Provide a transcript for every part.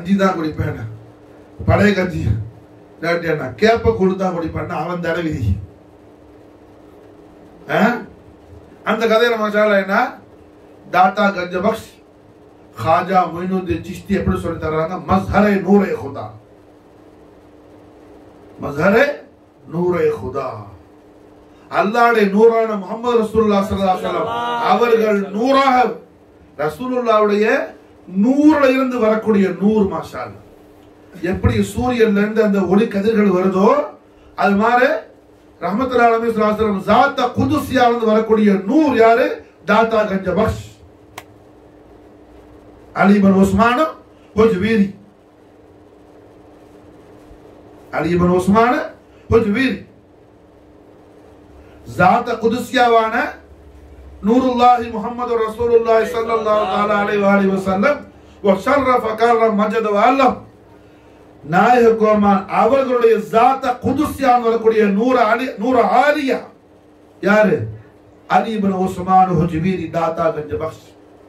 கஞ்சி தான் குடிப்பேன் பழைய கஞ்சி இல்லாட்டி என்ன கேப்ப கொடுத்தா குடிப்பேன் அவன் தர விதி ஆ? அந்த கதையில மசாலா என்ன தாத்தா கஞ்ச பக்ஷ் खाजा मोइनुद्दीन चिश्ती எப்படி சொல்லி தர்றாங்க மஸ்ஹரே நூரே खुदा மஸ்ஹரே நூரே खुदा அல்லாஹ்வுடைய நூறான முஹம்மது ரசூலுல்லாஹ் ஸல்லல்லாஹு அலைஹி வஸல்லம் அவர்கள் நூறாக ரசூலுல்லாஹ்வுடைய நூறுல இருந்து வரக்கூடிய நூறு மாஷா அல்லாஹ். எப்படி சூரியன்ல இருந்து அந்த ஒளி கதிர்கள் வருதோ அது மாதிரி ரஹமத்துல்லாஹி அலைஹி வஸல்லம் ஜாத்த குதுசியா இருந்து வரக்கூடிய நூர் யாரு தாத்தா கஞ்ச பக்ஷ் அலி இப்னு உஸ்மான் ஹுஜ்வீரி அலி இப்னு உஸ்மான் ஹுஜ்வீரி ذات குதுசியாவான நூருல்லாஹி முஹம்மது ரசூலுல்லாஹி ஸல்லல்லாஹு தஆலா அலைஹி வஆலிஹி வஸல்லம் வஷர்ரஃப கர்ரம் மஜத வஅல்லம் நாயக கோமான் அவர்களுடைய ذات குதுசியான் வரக்கூடிய நூற அலி நூற ஆலியா யாரு அலி இப்னு உஸ்மான் ஹுஜ்வீரி தாத்தா கஞ்ச பக்ஷ்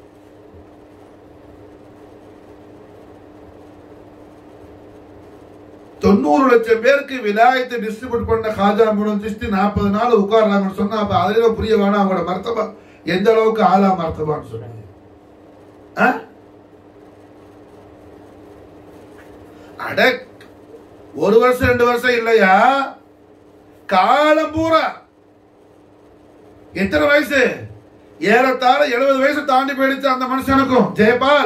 தொண்ணூறு லட்சம் பேருக்கு விலாயத்தை டிஸ்ட்ரிபியூட் பண்ண ஹாஜா மூலம் சிஸ்டி நாற்பது நாள் உட்கார்றாங்கன்னு சொன்னா அப்ப அதுல புரிய வேணாம் அவங்களோட மர்த்தபா எந்த அளவுக்கு ஆலா மர்த்தபான்னு சொன்னாங்க ஆ? அட ஒரு வருஷம் ரெண்டு வருஷம் இல்லையா காலம் பூரா எத்தனை வயசு ஏறத்தாழ எழுபது வயசு தாண்டி போயிடுச்சு அந்த மனுஷனுக்கும் ஜெயபால்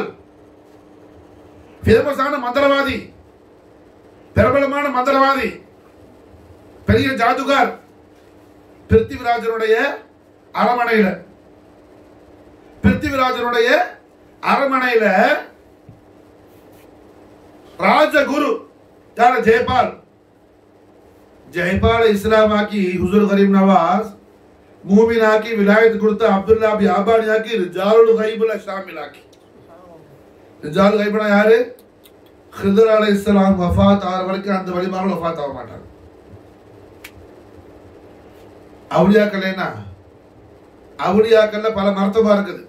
ஃபேமஸான மந்திரவாதி பிரபலமான மந்திரவாதி பெரிய ஜாதுகார் பிருத்திவிராஜனுடைய அரமனையில பிருத்திவிராஜனுடைய அரமனையில ராஜகுரு யார ஜெயபால் ஜெயபால் இஸ்லாமாக்கி ஹுசூர் கரீம் நவாஸ் மூமினாக்கி விலாயத் கொடுத்த அப்துல்லா பி ஆபானியாக்கி ரிஜாலுல் கைபுல ஷாமிலாக்கி ரிஜாலுல் கைபுனா யாரு ஹிதர் அலை இஸ்லாம் வஃபாத் ஆகிற வரைக்கும் அந்த வழிபாடு வஃபாத் ஆக மாட்டாங்க அவுளியாக்கள் என்ன அவுளியாக்கள்ல பல மர்த்தபா இருக்குது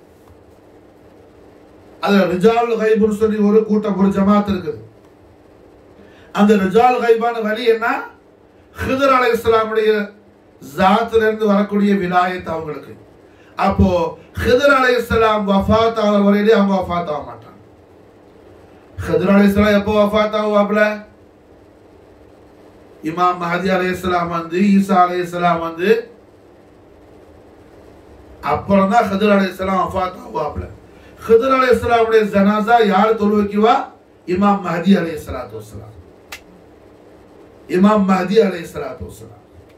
அதுல ரிஜால் கைபுன்னு சொல்லி ஒரு கூட்டம் ஒரு ஜமாத் இருக்குது அந்த ரிஜால் கைபான வழி என்ன ஹிதர் அலை இஸ்லாமுடைய ஜாத்துல இருந்து வரக்கூடிய விலாயத் அவங்களுக்கு அப்போ ஹிதர் அலை இஸ்லாம் வஃபாத் ஆகிற வரையிலே அவங்க வஃபாத் ஆக மாட்டாங்க खदर அலைஹிஸ்ஸலாம் எப்போ வஃபாத் ஆகுவாப்ல இமாம் மஹதி அலைஹிஸ்ஸலாம் வந்து ஈசா அலைஹிஸ்ஸலாம் வந்து அப்புறம் தான் ஹதர் அலைஹிஸ்ஸலாம் வஃபாத் ஆகுவாப்ல ஹதர் அலைஹிஸ்ஸலாமுடைய ஜனாசா யார் தொழு வைக்குவா இமாம் மஹதி அலைஹிஸ்ஸலாத்து வஸ்ஸலாம் இமாம் மஹதி அலைஹிஸ்ஸலாத்து வஸ்ஸலாம்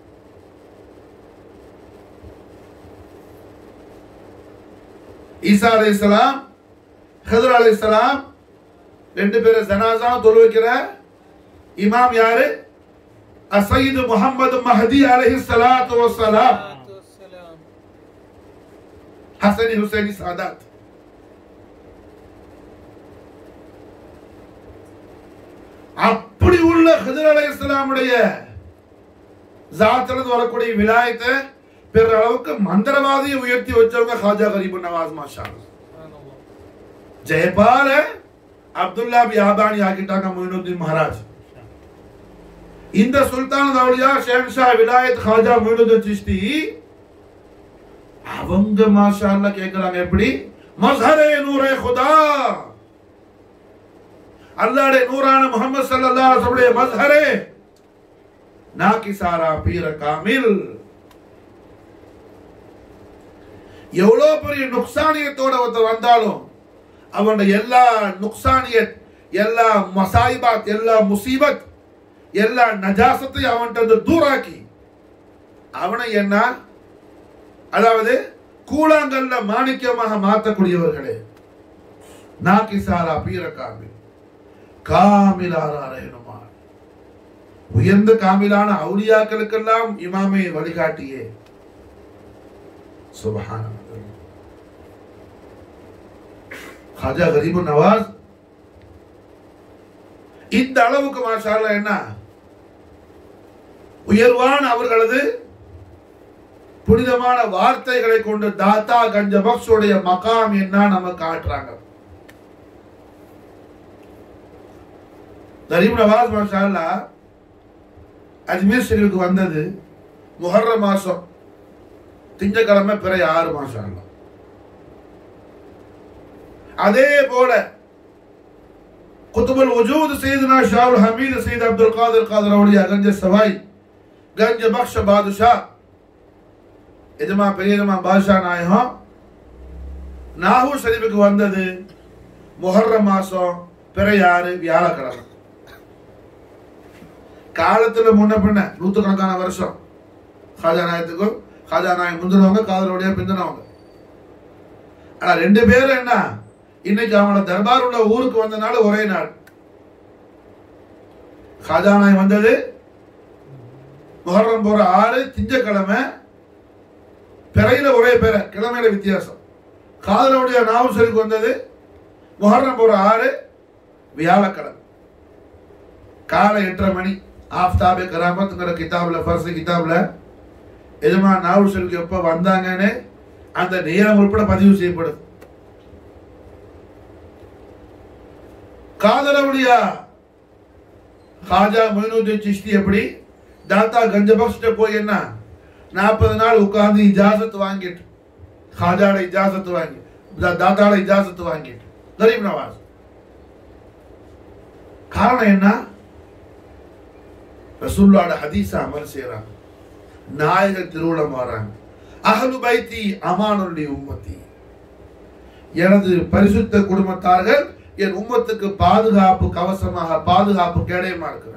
ஈசா அலைஹிஸ்ஸலாம் ஹதர் அலைஹிஸ்ஸலாம் ரெண்டு பேரும் ஜனாசா தொழு வைக்கிற இமாம் யாரு அசைது முகமது மஹதி அலைஹி ஸலாத்து வஸ்ஸலாம் ஹசனி ஹுசைனி சாதாத் அப்படி உள்ள ஹிதர் அலைஹிஸ்ஸலாமுடைய ஜாத்திலிருந்து வரக்கூடிய விலாயத்தை பெற அளவுக்கு மந்திரவாதியை உயர்த்தி வச்சவங்க ஹாஜா கரீபு நவாஸ் மாஷா அல்லாஹ். ஜெயபால அப்துல்லா பி ஆபானி ஆக்கிட்டாங்க மொயினுddin மகாராஜ் இந்த சுல்தான் தௌலியா ஷேன்ஷா விலாயத் ஹாஜா மொயினுddin சிஷ்டி அவங்க மாஷா அல்லாஹ் கேக்குறாங்க எப்படி மஸ்ஹரே நூரே खुदा அல்லாஹ்வுடைய நூறான முஹம்மது ஸல்லல்லாஹு அலைஹி வஸல்லம் மஸ்ஹரே நாகிசாரா பீர காமில் எவ்வளவு பெரிய நுக்சானியத்தோட ஒருத்தர் வந்தாலும் அவனோட எல்லா நுக்சானியத் எல்லா மசாயிபாத் எல்லா முசீபத் எல்லா நஜாசத்தையும் அவன்கிட்ட இருந்து தூராக்கி அவனை என்ன அதாவது கூழாங்கல்ல மாணிக்கமாக மாற்றக்கூடியவர்களே நாக்கிசாரா பீரகாமி காமிலாரேனுமா உயர்ந்த காமிலான அவுலியாக்களுக்கெல்லாம் இமாமே வழிகாட்டியே சுபஹானல்லாஹ் ஹாஜா கரீபு நவாஸ் இந்த அளவுக்கு மாஷா அல்லாஹ் என்ன உயர்வான அவர்களது புனிதமான வார்த்தைகளை கொண்டு தாத்தா கஞ்ச பக்ஷுடைய மகாம் என்ன நம்ம காட்டுறாங்க கரீப் நவாஸ் மாஷா அல்லாஹ் அஜ்மீர் ஷெரீஃபுக்கு வந்தது முஹர்ர மாசம் திங்கக்கிழமை பிறை ஆறு மாசம் அல்லாஹ் அதே போல குத்துபுல் வஜூத் சையதுனா ஷாவுல் ஹமீத் சையத் அப்துல் காதர் காதர் அவலியா கஞ்ச சவாய் கஞ்ச பக்ஷ பாதுஷா எஜமா பெரியமா பாஷா நாயகம் நாகூர் ஷரீஃபுக்கு வந்தது முஹர்ரம் மாசம் பிறையாறு வியாழக்கிழமை காலத்துல முன்ன பின்ன நூத்துக்கணக்கான வருஷம் ஹாஜா நாயத்துக்கும் ஹாஜா நாயகம் முந்தினவங்க காதலோடைய பிந்தினவங்க ஆனா ரெண்டு பேரும் என்ன இன்னைக்கு அவங்களோட தர்பார் உள்ள ஊருக்கு வந்தனால ஒரே நாள் ஹாஜா நாயகம் வந்தது முஹர்ரம் போற ஆறு திங்கக்கிழமை பிறையில ஒரே பேர கிழமையில வித்தியாசம் காதலுடைய நாவல் ஷரீஃப் வந்தது முஹர்ரம் போற ஆறு வியாழக்கிழமை காலை எட்டரை மணி ஆஃப்தாபே கராமத்துங்கிற கிதாப்ல ஃபர்ஸ்ட் கிதாப்ல எஜமா நாவல் ஷரீஃப் எப்ப வந்தாங்கன்னு அந்த நேரம் உட்பட பதிவு செய்யப்படுது காதலவுடைய ஹாஜா மொயினுদ্দিন சிஷ்டி எப்படி தாத்தா கஞ்சபக்ஷ்ட போய் என்ன நாற்பது நாள் உட்கார்ந்து இஜாசத் வாங்கிட்டு ஹாஜாட இஜாசத் வாங்கி தா- தாத்தாட இஜாசத் வாங்கிட்டு கரீப் நவாஸ் காரணம் என்ன ரசூல்லாட ஹதீஸ அமல் செய்யறாங்க நாயகர் திருவிழம் வராங்க அஹலு பைத்தி அமானுடைய உம்மத்தி எனது பரிசுத்த குடும்பத்தார்கள் என் உம்மத்துக்கு பாதுகாப்பு கவசமாக பாதுகாப்பு கேடயமா இருக்கிறாங்க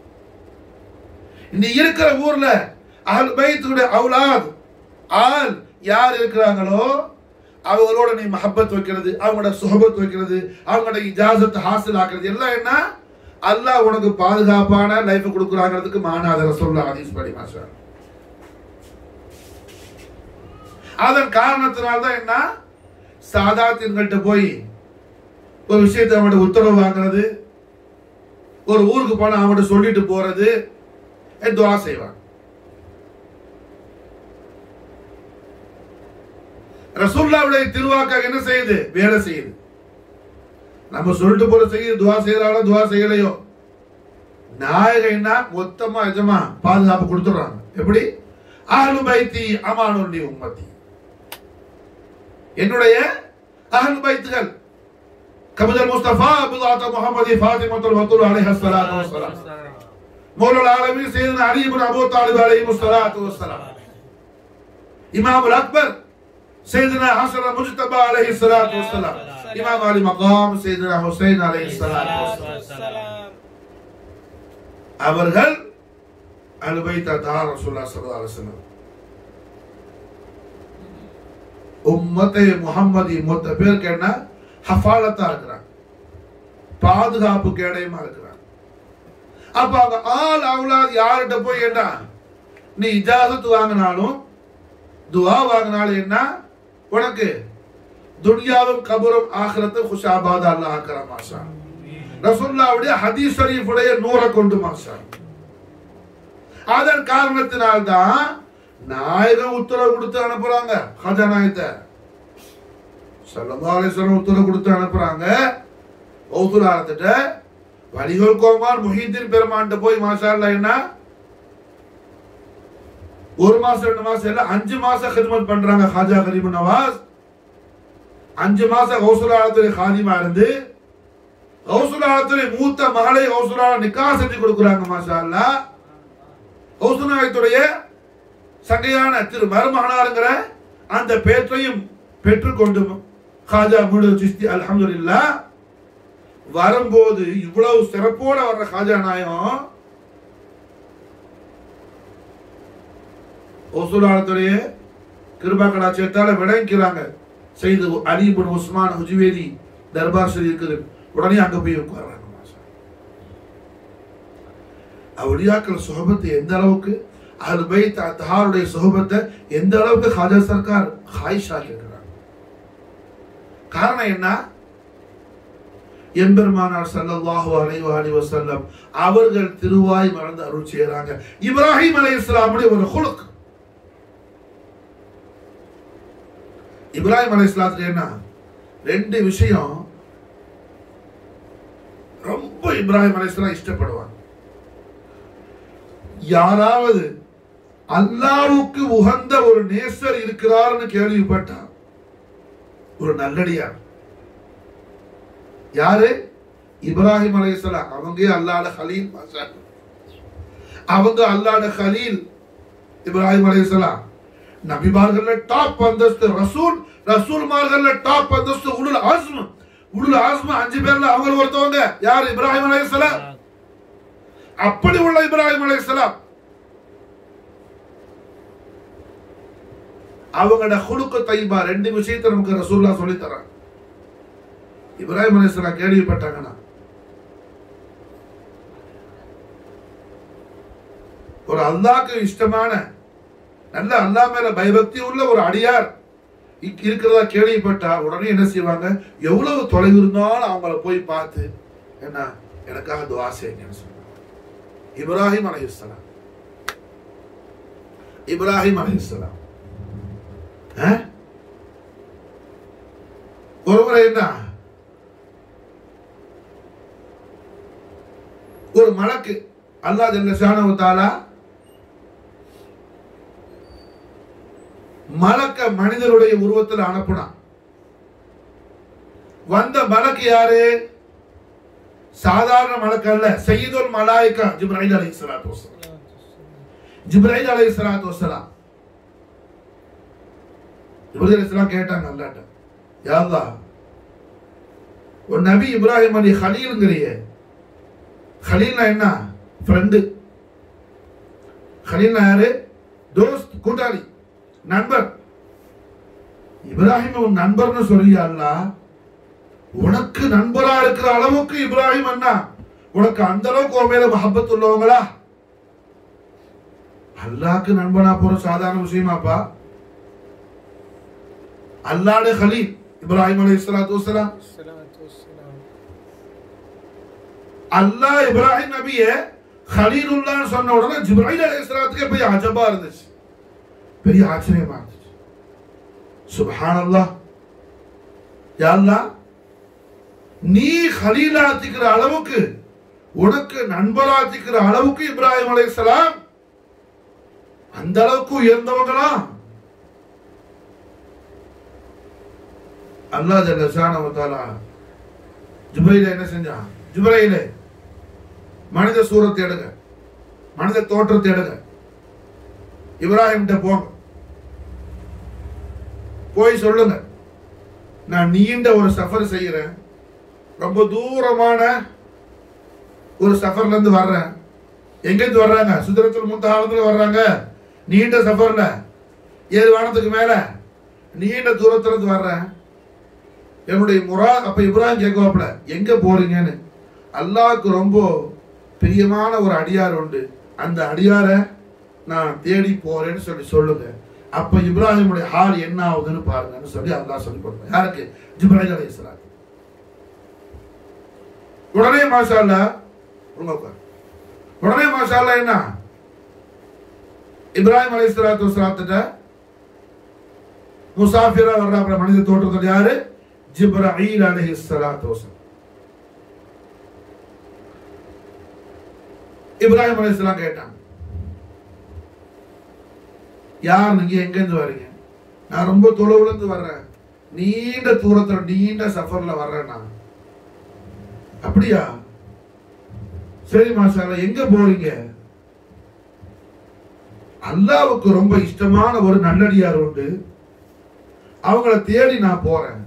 நீ இருக்கிற ஊர்ல அஹல் பைத்துடைய அவுலாத் ஆள் யார் இருக்கிறாங்களோ அவங்களோட நீ மஹப்பத் வைக்கிறது அவங்களோட சுஹபத் வைக்கிறது அவங்களோட இஜாசத் ஹாசில் ஆக்குறது எல்லாம் என்ன அல்லாஹ் உனக்கு பாதுகாப்பான லைஃப் கொடுக்குறாங்கிறதுக்கு மானாதர சொல்ல ஹதீஸ் படி மாஷா அதன் காரணத்தினால்தான் என்ன சாதாத்தின்கிட்ட போய் ஒரு விஷயத்தை அவங்கள்ட்ட உத்தரவு வாங்குறது ஒரு ஊருக்கு போனா அவங்கள்ட்ட சொல்லிட்டு போறது அஹ் துவா செய்வாங்க ரசூல்லாவுடைய திருவாக்காக என்ன செய்யுது வேலை செய்யுது நம்ம சொல்லிட்டு போற செய்யுது துவா செய்யறாளோ துவா செய்யலையோ நாயகன்னா மொத்தமா எஜமா பாதுகாப்பு கொடுத்துடுறாங்க எப்படி அஹ்லு பைத்தி அமானுடைய உம்மத்தி என்னுடைய அஹ்லு பைத்துகள் கபிதல் முஸ்தபா அபுதாத்த முகமதி ஃபாத்திமத்துல் வத்துல் அலைஹி ஸலாத்து வஸ்ஸலாம் மௌலல் ஆலமீன் சையதுனா அலி இப்னு அபூ தாலிப் அலைஹி ஸலாத்து வஸ்ஸலாம் இமாம் அக்பர் سيدنا حسن المجتبى عليه الصلاة والسلام إمام علي مقام سيدنا حسين عليه الصلاة والسلام அவர்கள் அலுபைத்த தார் ரசூல்லா ஸல்லல்லாஹு அலைஹி வஸல்லம் உம்மத்தை முஹம்மதி மொத்த பேருக்கு என்ன ஹஃபாலத்தா இருக்கிறாங்க பாதுகாப்பு கேடயமா இருக்கிறாங்க அப்ப அவங்க ஆள் அவுலாத் யார்கிட்ட போய் என்ன நீ இஜாசத்து வாங்கினாலும் துவா வாங்கினாலும் என்ன உனக்கு துனியாவும் கபரும் ஆகிரத்தும் குஷாபாத அல்லாஹ் ஆக்கிற மாஷா ரசூல்லாவுடைய ஹதீஸ் ஷரீஃபுடைய நூறை கொண்டு மாஷா அதன் காரணத்தினால்தான் நாயகம் உத்தரவு கொடுத்து அனுப்புறாங்க ஹஜநாயத்தை சல்லல்லாஹு அலைஹி வஸல்லம் உத்தரவு கொடுத்து அனுப்புறாங்க கௌசுலாரத்திட்ட வடிகள் கோமார் முஹீத்தின் பெருமான்ட்ட போய் மாஷா அல்லாஹ் என்ன ஒரு மாசம் ரெண்டு மாசம் இல்ல அஞ்சு மாசம் ஹிதமத் பண்றாங்க ஹாஜா கரீம் நவாஸ் அஞ்சு மாசம் கௌசுலாலத்துறை ஹாதிமா இருந்து கௌசுலாலத்துறை மூத்த மகளை கௌசுலா நிக்கா செஞ்சு கொடுக்குறாங்க மாஷா அல்லா கௌசுலாயத்துடைய சங்கையான திரு மருமகனாருங்கிற அந்த பேற்றையும் பெற்றுக்கொண்டு ஹாஜா முழு சிஸ்தி அல்ஹம்துலில்லா வரும்போது இவ்வளவு சிறப்போட வர்ற ஹாஜா நாயகம் ஒசூலாளத்துடைய கிருபா கலாச்சாரத்தால விளங்கிக்கிறாங்க செய்து அலிபுன் உஸ்மான் ஹுஜுவேரி தர்பார் ஷரீஃப் இருக்குது உடனே அங்க போய் உட்கார்றாங்க மாஷா. அவுலியாக்கள் சுகபத்தை எந்த அளவுக்கு அஹ்லு பைத் அத்ஹாருடைய சுகபத்தை எந்த அளவுக்கு ஹாஜா சர்க்கார் ஹாயிஷா கேட்கிறாங்க காரணம் என்ன எம்பெருமானார் ஸல்லல்லாஹு அலைஹி வஆலிஹி வஸல்லம் அவர்கள் திருவாய் மறந்து அருள் செய்றாங்க இப்ராஹிம் அலைஹிஸ்ஸலாமுடைய ஒரு குலுக் இப்ராஹிம் அலைஹிஸ்ஸலாத்துக்கு என்ன ரெண்டு விஷயம் ரொம்ப ரொம்ப இப்ராஹிம் அலைஹிஸ்ஸலாம் இஷ்டப்படுவாங்க யாராவது அல்லாவுக்கு உகந்த ஒரு நேசர் இருக்கிறார்னு கேள்விப்பட்டா ஒரு நல்லடியார் யாரு இப்ராஹிம் அலைஹிஸ்ஸலாம் அவங்க அல்லாஹ்ட கலீல் மாஷா அல்லாஹ். அவங்க அல்லாஹ்ட கலீல் இப்ராஹிம் அலைஹிஸ்ஸலாம் நபிமார்கள்ல டாப் அந்தஸ்து ரசூல் ரசூல்மார்கள்ல டாப் அந்தஸ்து உலுல் ஆஸ்ம் உலுல் ஆஸ்ம் அஞ்சு பேர்ல அவங்க ஒருத்தவங்க யார் இப்ராஹிம் அலைஹிஸ்ஸலாம் அப்படி உள்ள இப்ராஹிம் அலைஹிஸ்ஸலாம் அவங்களோட குலுக்கு தைபா ரெண்டு விஷயத்தை நமக்கு ரசூல்லா சொல்லி தராங்க இப்ராஹிம் அலைஹிஸ்ஸலாம் கேள்விப்பட்டாங்கன்னா ஒரு அல்லாஹ்க்கு இஷ்டமான நல்ல அல்லாஹ் மேல பயபக்தி உள்ள ஒரு அடியார் இங்க இருக்கிறதா கேள்விப்பட்டா உடனே என்ன செய்வாங்க எவ்வளவு தொலைவு இருந்தாலும் அவங்கள போய் பார்த்து என்ன எனக்காக துவா செய்யுங்கன்னு சொல்லுவாங்க இப்ராஹிம் அலைஹிஸ்ஸலாம் இப்ராஹிம் அலைஹிஸ்ஸலாம் ஆ? ஒருமுறை என்ன ஒரு மலக்கு அல்லாஹ் ஜல்ல ஷானஹு தஆலா மலக்க மனிதருடைய உருவத்தில் அனுப்புனான் வந்த மலக்கு யாரு சாதாரண மலக்கு அல்ல சையதுல் மலாயிகா ஜிப்ரைல் அலைஹிஸ்ஸலாத்து வஸலாம் ஜிப்ரைல் அலைஹிஸ்ஸலாத்து வஸலாம் ஜிப்ரைல் அலைஹிஸ்ஸலாம் கேட்டாங்க அல்லாஹ்ட்ட யா அல்லாஹ் ஒரு நபி இப்ராஹிம் அலி ஹலீல்ங்கறியே ஹலீல்னா என்ன ஃப்ரெண்டு ஹலீல்னா யாரு தோஸ்த் கூட்டாளி நண்பர் இப்ராஹிம் உன் நண்பர்னு சொல்லியா அல்லாஹ் உனக்கு நண்பரா இருக்கிற அளவுக்கு இப்ராஹிம் அண்ணா உனக்கு அந்த அளவுக்கு உன் மேல மஹப்பத் உள்ளவங்களா அல்லாஹ்க்கு நண்பனா போற சாதாரண விஷயமாப்பா அல்லாஹ்ட கலீல் இப்ராஹிம் அலைஹிஸ்ஸலாத்து வஸலாம் அல்லாஹ் இப்ராஹிம் நபிய ஹலீலுல்லாஹ்னு சொன்ன உடனே ஜிப்ரைல் அலைஹிஸ்ஸலாத்துக்கு பெரிய அஜபா இருந்துச்சு பெரிய ஆச்சரியமா இருந்துச்சு சுப்ஹானல்லாஹ் யா அல்லாஹ் நீ ஹலீலாத்திக்கிற அளவுக்கு உனக்கு நண்பராத்திக்கிற அளவுக்கு இப்ராஹிம் அலைஹிஸ்ஸலாம் அந்த அளவுக்கு உயர்ந்தவங்களா அல்லாஹ் ஜல்ல ஷானஹு தஆலா ஜிப்ரைல என்ன செஞ்சான் ஜிப்ரைல மனித சூரத்தை எடுங்க மனித தோற்றத்தை எடுங்க இப்ராஹிம் போங்க போய் சொல்லுங்க நான் நீண்ட ஒரு சஃபர் செய்யறேன் ரொம்ப தூரமான ஒரு சஃபர்ல இருந்து வர்றேன் எங்க இருந்து வர்றாங்க சுதரத்தில் முந்தாளத்துல வர்றாங்க நீண்ட சஃபர்ல ஏழு வானத்துக்கு மேல நீண்ட தூரத்துல இருந்து வர்றேன் என்னுடைய முரா அப்ப இப்ராஹிம் கேட்குவாப்ல எங்க போறீங்கன்னு அல்லாஹ்க்கு ரொம்ப பிரியமான ஒரு அடியார் உண்டு அந்த அடியாரை நான் தேடி போறேன்னு சொல்லி சொல்லுங்க அப்ப இப்ராஹிமுடைய ஹால் என்ன ஆகுதுன்னு பாருங்கன்னு சொல்லி அல்லாஹ் சொல்லி கொடுப்பேன் யாருக்கு ஜிப்ராஹிம் அலைஹிஸ்ஸலாம் உடனே மாஷா அல்லாஹ் உங்க உட்கார். உடனே மாஷா அல்லாஹ் என்ன இப்ராஹிம் அலைஹிஸ்ஸலாத்து வஸலாத்துட்ட முசாஃபிரா வர்றாங்க மனித தோற்றத்தில் யாரு ஜிப்ராஹீல் அலைஹிஸ்ஸலாத்து வஸலாம் இப்ராஹிம் அலைஹிஸ்ஸலாம் கேட்டாங்க யார் நீங்க எங்க இருந்து வர்றீங்க நான் ரொம்ப தொலைவுல இருந்து வர்றேன் நீண்ட தூரத்துல நீண்ட சஃபர்ல வர்றேன் நான் அப்படியா சரி மாஷால எங்க போறீங்க அல்லாவுக்கு ரொம்ப இஷ்டமான ஒரு நல்லடியார் உண்டு அவங்கள தேடி நான் போறேன்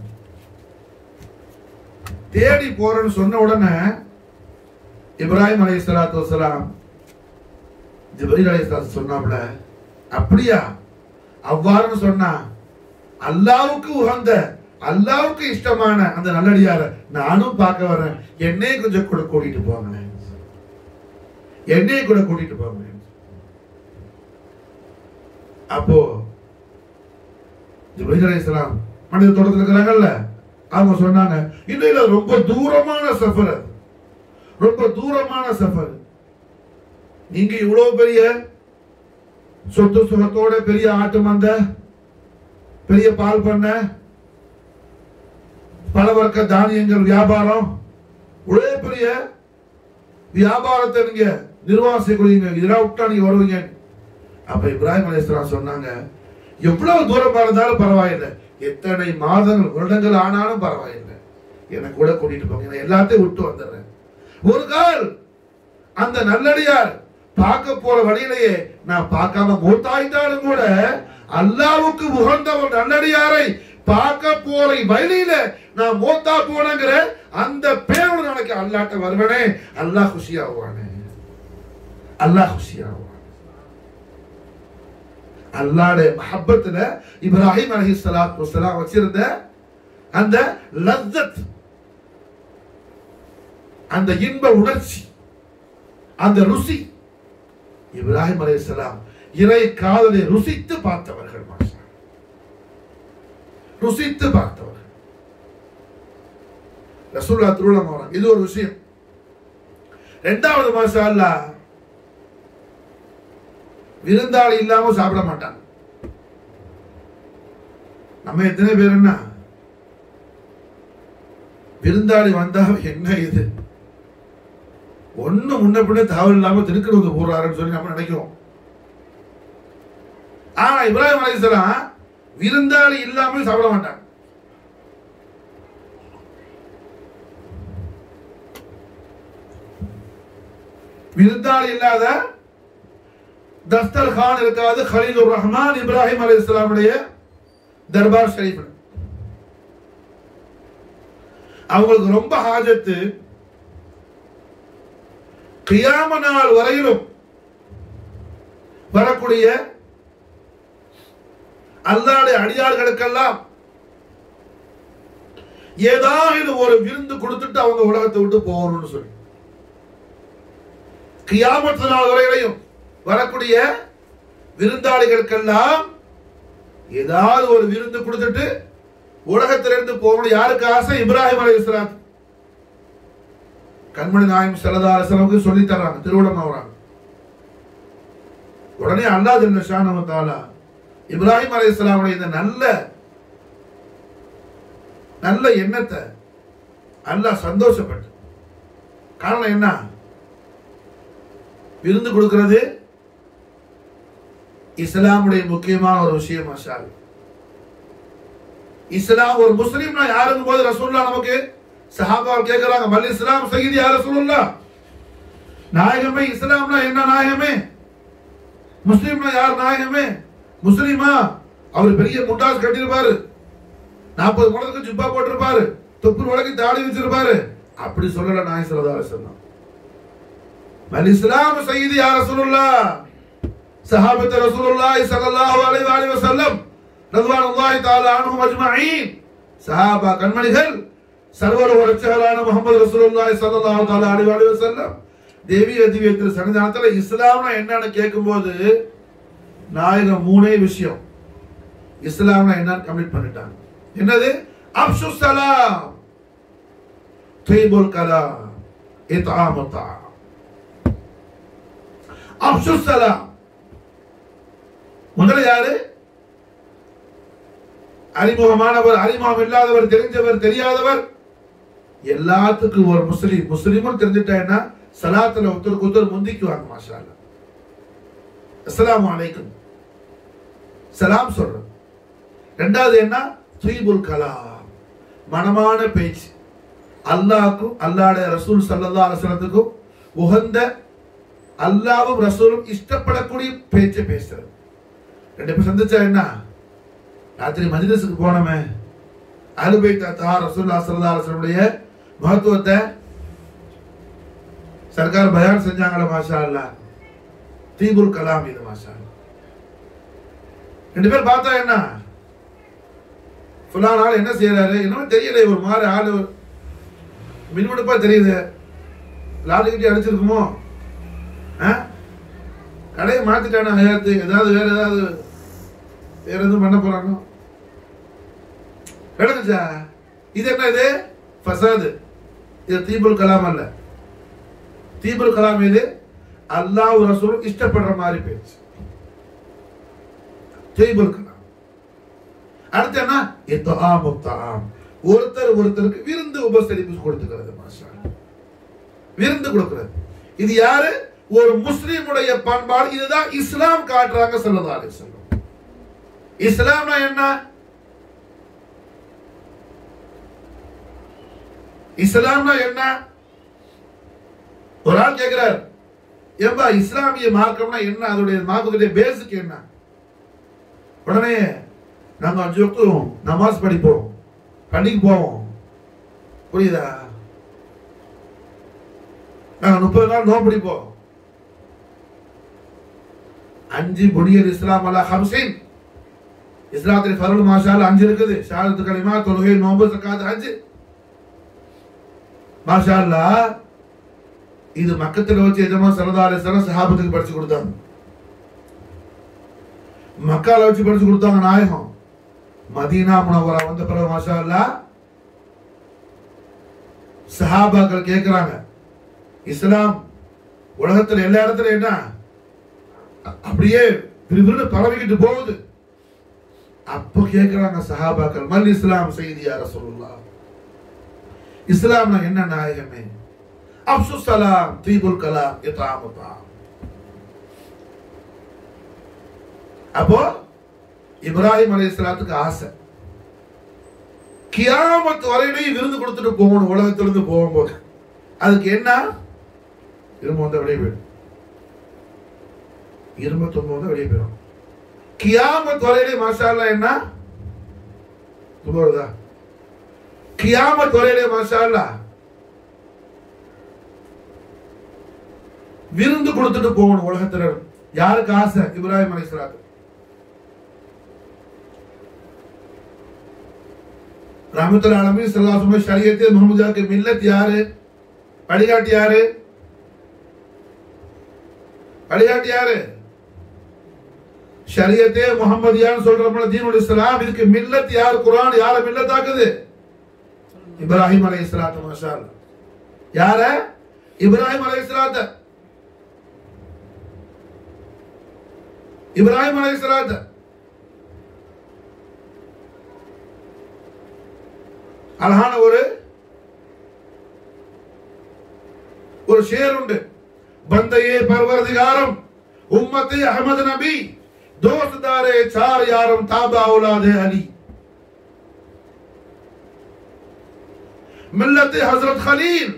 தேடி போறேன்னு சொன்ன உடனே இப்ராஹிம் அலைஹி ஸலாத்து வஸலாம் ஜிப்ரீல் அலைஹி ஸலாத்து சொன்னாப்ல அப்படியா அவ்வாறுன்னு சொன்னா அல்லாவுக்கு உகந்த அல்லாவுக்கு இஷ்டமான அந்த நல்லடியார நானும் பார்க்க வரேன் என்னைய கொஞ்சம் கூட கூட்டிட்டு போங்க என்னைய கூட கூட்டிட்டு போங்க அப்போ ஜிப்ரீல் அலைஹிஸ்ஸலாம் மனித தோட்டத்தில் இருக்கிறாங்கல்ல அவங்க சொன்னாங்க இல்ல இல்ல ரொம்ப தூரமான சஃபர் அது ரொம்ப தூரமான சஃபர் நீங்க இவ்வளவு பெரிய சொத்து சுகத்தோட பெரிய ஆட்டு மந்த பெரிய பால் பண்ண பல வர்க்க தானியங்கள் வியாபாரம் இவ்வளவு பெரிய வியாபாரத்தை நீங்க நிர்வாகம் செய்யக்கூடியங்க இதெல்லாம் விட்டா நீங்க வருவீங்க அப்ப இப்ராஹிம் அலைஹிஸ்ஸலாம் சொன்னாங்க எவ்வளவு தூரமா இருந்தாலும் பரவாயில்லை எத்தனை மாதங்கள் வருடங்கள் ஆனாலும் பரவாயில்லை என்னை கூட கூட்டிட்டு போங்க நான் எல்லாத்தையும் விட்டு வந்துடுறேன் ஒரு கால் அந்த நல்லடியார் பார்க்க போற வழியிலேயே நான் பார்க்காம மூத்தாயிட்டாலும் கூட அல்லாவுக்கு உகந்த ஒரு நல்லடியாரை பார்க்க போற வழியில நான் மூத்தா போனங்கிற அந்த பேரோட நாளைக்கு அல்லாட்ட வருவனே அல்லாஹ் குஷியாகுவானே அல்லாஹ் குஷியாகுவான் அல்லாட மஹப்பத்துல இப்ராஹிம் அலஹி சலாத்து வசலாம் வச்சிருந்த அந்த லத்தத் அந்த இன்ப உணர்ச்சி அந்த ருசி இப்ராஹிம் அலைஹிஸ்ஸலாம் இறை காதலை ருசித்து பார்த்தவர்கள் மாஷா ருசித்து பார்த்தவர்கள் ரசூல்லா திருவிழம் வராங்க இது ஒரு விஷயம் ரெண்டாவது மாஷா அல்லாஹ் விருந்தாளி இல்லாம சாப்பிட மாட்டாங்க நம்ம எத்தனை பேர் என்ன விருந்தாளி வந்தா என்ன இது ஒண்ணு முன்ன பின்ன தகவல் இல்லாம திருக்கணூர் போடுறாருன்னு சொல்லி நம்ம நினைக்கிறோம் ஆனா இப்ராஹிம் அலைஹிஸ்ஸலாம் விருந்தாளி இல்லாமல் சாப்பிட மாட்டாங்க விருந்தாளி இல்லாத தஸ்தர் கான் இருக்காது ஹலீலுர் ரஹ்மான் இப்ராஹிம் அலைஹிஸ்ஸலாமுடைய தர்பார் ஷரீஃப் அவங்களுக்கு ரொம்ப ஹாஜத்து கியாம நாள் வரையிலும் வரக்கூடிய அல்லாடைய அடியார்களுக்கெல்லாம் ஏதாவது ஒரு விருந்து கொடுத்துட்டு அவங்க உலகத்தை விட்டு போகணும்னு சொல்லி கியாமத்து நாள் வரையிலையும் வரக்கூடிய விருந்தாளிகளுக்கெல்லாம் ஏதாவது ஒரு விருந்து கொடுத்துட்டு உலகத்திலிருந்து போகணும் யாருக்கு ஆசை இப்ராஹிம் அலி இஸ்லாம் கண்மணி நாயம் செல்லதார செலவுக்கு சொல்லி தர்றாங்க திருவிழம் வராங்க உடனே அல்லாஹ் ஜல்ல ஷானஹு தஆலா இப்ராஹிம் அலைஹிஸ்ஸலாமுடைய இந்த நல்ல நல்ல எண்ணத்தை அல்லாஹ் சந்தோஷப்பட்டு காரணம் என்ன விருந்து கொடுக்கிறது இஸ்லாமுடைய முக்கியமான ஒரு விஷயம் மாஷா அல்லாஹ். இஸ்லாம் ஒரு முஸ்லீம்னா யாருக்கும் போது ரசூல்லா நமக்கு சஹாபா கேக்குறாங்க மல் இஸ்லாம் சையீதி யா ரசூலுல்லாஹ் நாயகமே இஸ்லாம்னா என்ன நாயகமே முஸ்லீம்னா யார் நாயகமே முஸ்லீமா அவர் பெரிய முட்டாஸ் கட்டியிருப்பாரு நாற்பது முழத்துக்கு ஜிப்பா போட்டிருப்பாரு தொப்பு உலகி தாடி வச்சிருப்பாரு அப்படி சொல்லல நாய் சொல்லதா சொன்னோம் மல் இஸ்லாம் சையீதி யா ரசூலுல்லாஹ் சஹாபத்து ரசூலுல்லாஹி ஸல்லல்லாஹு அலைஹி வஸல்லம் வஸல்லம் ரضوانுல்லாஹி தஆலா அன்ஹும் அஜ்மஈன் சஹாபா கண்மணிகள் சர்வர் உரச்சகரான முகமது ரசூலுல்லாஹி ஸல்லல்லாஹு தஆலா அலைஹி வஸல்லம் தேவி அதிவேத்திர சன்னிதானத்துல இஸ்லாம்னா என்னன்னு கேட்கும்போது நாயகம் மூணே விஷயம் இஸ்லாம்னா என்னன்னு கம்ப்ளீட் பண்ணிட்டாங்க என்னது அப்சு சலாம் தீபுல் கலாம் இத்ஆமு தஆம் அப்சு சலாம் முதல்ல யாரு அறிமுகமானவர் அறிமுகம் இல்லாதவர் தெரிஞ்சவர் தெரியாதவர் எல்லாத்துக்கும் ஒரு முஸ்லீம் முஸ்லீமும் தெரிஞ்சுட்டா சலாத்துல ஒருத்தருக்கு ஒருத்தர் முந்திக்குவாங்க மாஷா அல்லாஹ். அஸ்ஸலாமு அலைக்கும் சலாம் சொல்றோம் ரெண்டாவது என்ன துய்புல் கலாம் மனமான பேச்சு அல்லாஹ்க்கும் அல்லாஹ்வுடைய ரசூல் ஸல்லல்லாஹு அலைஹி வஸல்லத்துக்கும் உகந்த அல்லாஹ்வும் ரசூலும் இஷ்டப்படக்கூடிய பேச்சை பேசுறது ரெண்டு பேர் சந்திச்சா என்ன ராத்திரி மஜ்லிஸுக்கு போனோமே அலுபை தாத்தா ரசூல்லா ஸல்லல்லாஹு அலைஹி வஸல்லுடைய மகத்துவத்தை சர்க்கார் பயான் செஞ்சாங்களே மாஷா அல்லாஹ் தீபுல் கலாம் இது மாஷா அல்லாஹ். ரெண்டு பேர் பார்த்தா என்ன ஃபுல்லான ஆள் என்ன செய்யறாரு என்னமோ தெரியல ஒரு மாதிரி ஆளு மின்மிடுப்பா தெரியுது லாலிக்கிட்டே அடிச்சிருக்குமோ ஆ? கடையை மாத்திட்டானா ஹயாத்து ஏதாவது வேற ஏதாவது வேற எதுவும் பண்ண போறாங்க விளங்குச்சா இது என்ன இது ஃபசாது இது தீபுல் கலாம் அல்ல தீபுல் கலாம் இது அல்லாஹ் ரசூல் இஷ்டப்படுற மாதிரி பேச்சு தீபுல் கலாம் அடுத்து என்ன இத்தாம் உத்தாம் ஒருத்தர் ஒருத்தருக்கு விருந்து உபசரிப்பு கொடுத்துக்கிறது மாஷா அல்லாஹ். விருந்து கொடுக்கிறது இது யாரு ஒரு முஸ்லிமுடைய பண்பாடு இதுதான் இஸ்லாம் காட்டுறாங்க சொல்லதா அலிஸ்லாம் இஸ்லாம்னா என்ன இஸ்லாம்னா என்ன ஒரு ஆள் கேட்கிறார் ஏம்பா இஸ்லாமிய மார்க்கம்னா என்ன அதோடைய மார்க்கத்துடைய பேசிக் என்ன உடனே நாங்க அஞ்சு வக்தும் நமாஸ் படிப்போம் பள்ளிக்கு போவோம் புரியுதா நாங்க முப்பது நாள் நோன்பு பிடிப்போம் அஞ்சு புனியர் இஸ்லாம் அல்லா ஹம்சின் இஸ்லாத்தில் ஃபருல் மாஷால் அஞ்சு இருக்குது ஷாரத்து கலிமா தொழுகை நோன்பு சக்காத் அஞ்சு மாஷா அல்லாஹ் இது மக்கத்துல வச்சு எஜமா சரதார சர சஹாபத்துக்கு படிச்சு கொடுத்தாங்க மக்கால வச்சு படிச்சு கொடுத்தாங்க நாயகம் மதீனா முனவரா வந்த பிறகு மாஷா அல்லாஹ் சஹாபாக்கள் கேட்கிறாங்க இஸ்லாம் உலகத்துல எல்லா இடத்துல என்ன அ- அப்படியே விறுவிறுன்னு பரவிக்கிட்டு போகுது அப்போ கேட்கிறாங்க சஹாபாக்கள் மல் இஸ்லாம் செய்தியா ரசூலுல்லாஹ் இஸ்லாம்னா என்ன நாயகமே அப்சு சலாம் தீபுல் கலாம் இத்தாமு தாம் அப்போ இப்ராஹிம் அலைஹிஸ்ஸலாத்துக்கு ஆசை கியாமத் வரையிலையும் விருந்து கொடுத்துட்டு போகணும் உலகத்திலிருந்து போகும்போது அதுக்கு என்ன இரும்பு வந்தா வெளியே போயிடும் இருபத்தொன்பது வந்தா வெளியே போயிடும் கியாமத் வரையிலே மாஷா அல்லாஹ் என்ன துப வருதா கியாமத் வரையிலே மாஷா அல்லாஹ் விருந்து கொடுத்துட்டு போகணும் உலகத்துல யாருக்கு ஆசை இப்ராஹிம் அலைஹிஸ்ஸலாத்து ரஹமத்துல் ஆலமீன் ஸல்லல்லாஹு அலைஹி வஸல்லம் ஷரியத்து முஹம்மதியாக்கு மில்லத் யாரு வழிகாட்டி யாரு வழிகாட்டி யாரு ஷரியத்தே முஹம்மதியான்னு சொல்றோம்ல தீனுல் இஸ்லாம் இதுக்கு மில்லத் யார் குர்ஆன் யார மில்லத் ஆக்குது இப்ராஹிம் அலைஹிஸ்ஸலாத்து மாஷா அல்லாஹ் யார இப்ராஹிம் அலைஹிஸ்ஸலாத்து இப்ராஹிம் அலைஹிஸ்ஸலாத்து அழகான ஒரு ஒரு ஷேர் உண்டு பந்தையே பர்வரதிகாரம் உம்மத்து அஹமது நபி தோஸ்தாரே சார் யாரும் தாபா உலாதே அலி மில்லத்து ஹசரத் खलील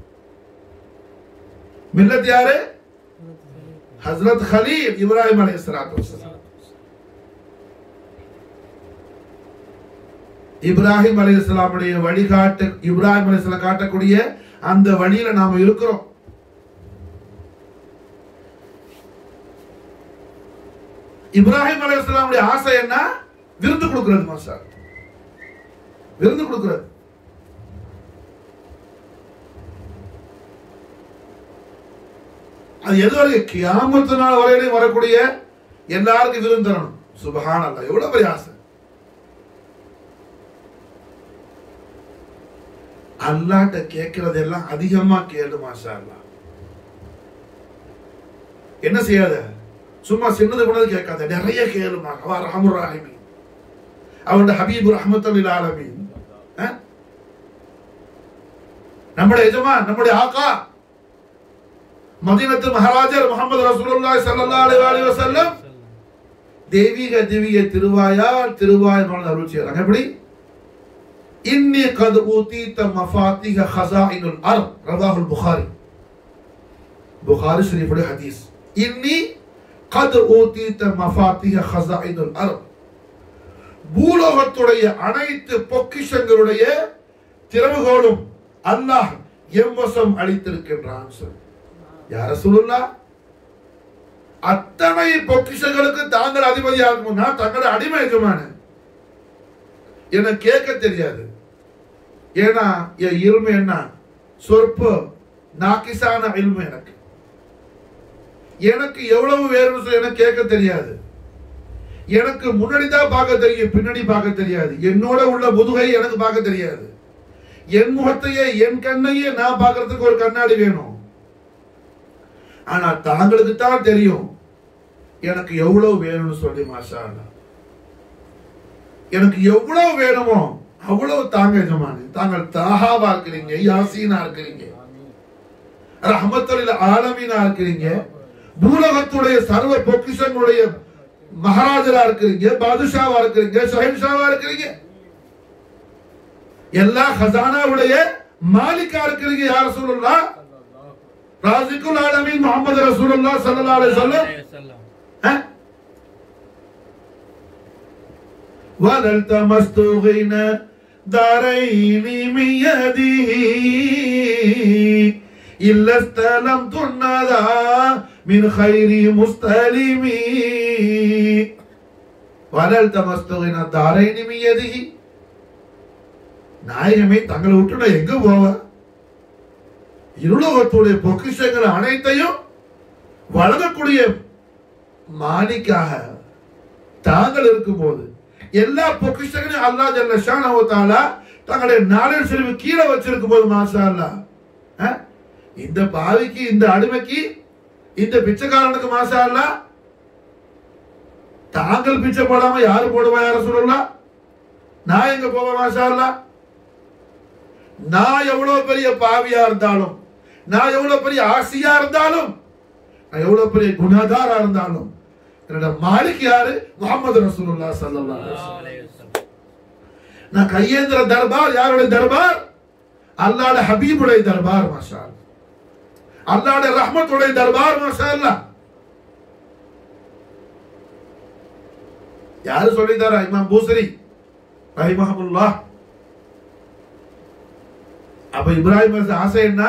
மில்லத் யாரு ஹசரத் खलील இப்ராஹிம் அலைஹிஸ்ஸலாத்து வஸலாம் இப்ராஹிம் அலைஹிஸ்ஸலாமுடைய வழிகாட்டு இப்ராஹிம் அலைஹிஸ்ஸலாம் காட்டக்கூடிய அந்த வழியில நாம இருக்கிறோம் இப்ராஹிம் அலைஹிஸ்ஸலாமுடைய ஆசை என்ன விருந்து கொடுக்கிறது மாஷா விருந்து கொடுக்கிறது அது எது வரைக்கும் கியாமத்து நாள் வரையிலும் வரக்கூடிய எல்லாருக்கும் விருந்து தரணும் சுபஹான் அல்லா எவ்வளவு பெரிய ஆசை அல்லாட்ட கேட்கறது எல்லாம் அதிகமா கேளு மாஷா அல்லா என்ன செய்யாத சும்மா சின்னது பண்ணது கேட்காத நிறைய கேளுமா அவ ரஹமுர் ரஹீமி அவன் ஹபீபு ரஹமத்துல் ஆலமீன் அஹ்? നമ്മുടെ യജമാൻ നമ്മുടെ ആക്ക മദീനത്ത് മഹാരാജർ മുഹമ്മദ് റസൂലുള്ളാഹി സ്വല്ലല്ലാഹു അലൈഹി വസല്ലം தெய்வீக திவ்ய திருவாயால் திருவாய் அருள் செய்யறாங்க எப்படி இன்னி கது ஊதீத மஃபாத்திஹ ஹஸாயினுல் அர்த் ரவாஹுல் புகாரி புகாரி ஷரீஃபுடைய ஹதீஸ் இன்னி கது ஊதீத மஃபாத்திஹ ஹஸாயினுல் அர்த் பூலோகத்துடைய அனைத்து பொக்கிஷங்களுடைய திறவுகோலும் அல்லாஹ் எம்வசம் அளித்திருக்கின்றான் சொல் யார சொல்லுல்லா அத்தனை பொக்கிஷங்களுக்கு தாங்கள் அதிபதியாகும்னா தங்களோட அடிமை எஜமான எனக்கு கேட்க தெரியாது ஏன்னா என் இருமை என்ன சொற்ப நாக்கிசான இல்மு எனக்கு எனக்கு எவ்வளவு வேணும்னு சொல்லி எனக்கு கேட்க தெரியாது எனக்கு முன்னாடி தான் பார்க்க தெரியும் பின்னாடி பார்க்க தெரியாது என்னோட உள்ள முதுகை எனக்கு பார்க்க தெரியாது என் முகத்தையே என் கண்ணையே நான் பார்க்கறதுக்கு ஒரு கண்ணாடி வேணும் ஆனா தாங்களுக்கு தான் தெரியும் எனக்கு எவ்வளவு வேணும்னு சொல்லி மாஷா அல்லாஹ். எனக்கு எவ்வளவு வேணுமோ அவ்வளவு தாங்க எஜமானி தாங்கள் தாகாவா இருக்கிறீங்க யாசீனா இருக்கிறீங்க ரஹமத்துல் ஆலமீனா இருக்கிறீங்க பூலகத்துடைய சர்வ பொக்கிஷங்களுடைய மகாராஜரா இருக்கிறீங்க பாதுஷாவா இருக்கிறீங்க ஷஹன்ஷாவா இருக்கிறீங்க எல்லா ஹசானாவுடைய மாலிக்கா இருக்கிறீங்க யார் சொல்லலாம் ராசிக்குல் ஆலமீன் முகமது ரசூலுல்லாஹ் ஸல்லல்லாஹு அலைஹி வஸல்லம் ها؟ ولا التمست غنى دارين من يده إلا استلمت الندى من خير مستلم ولا التمست غنى دارين من يده நாயகமே தங்களை விட்டு நான் எங்க போவேன் இருலோகத்துடைய பொக்கிஷங்கள் அனைத்தையும் வழங்கக்கூடிய மாலிக்காக தாங்கள் இருக்கும்போது எல்லா பொக்கிஷங்களையும் அல்லா ஜல்ல ஷானஹு தஆலா தங்களுடைய நாளில் செல்வி கீழே வச்சிருக்கும் போது மாஷா அல்லாஹ் அஹ்? இந்த பாவிக்கு இந்த அடிமைக்கு இந்த பிச்சைக்காரனுக்கு மாஷா அல்லாஹ் தாங்கள் பிச்சை போடாம யாரு போடுவா யார சொல்லலாம் நான் எங்க போவேன் மாஷா அல்லாஹ் நான் எவ்வளவு பெரிய பாவியா இருந்தாலும் நான் எவ்வளவு பெரிய ஆசையா இருந்தாலும் நான் எவ்வளவு பெரிய குணாதாரா இருந்தாலும் என்னோட மாலிக் யாரு முகமது ரசூலுல்லாஹ் ஸல்லல்லாஹு அலைஹி வஸல்லம் நான் கையேந்திர தர்பார் யாருடைய தர்பார் அல்லாஹ்ட ஹபீபுடைய தர்பார் மாஷா அல்லாஹ். அல்லாஹ்ட ரஹ்மத்துடைய தர்பார் மாஷா அல்லாஹ் யாரு சொல்லி தரா இமாம் பூசரி ரஹிமஹமுல்லாஹ் அப்ப இப்ராஹிம் அலைஹிஸ் ஆசை என்ன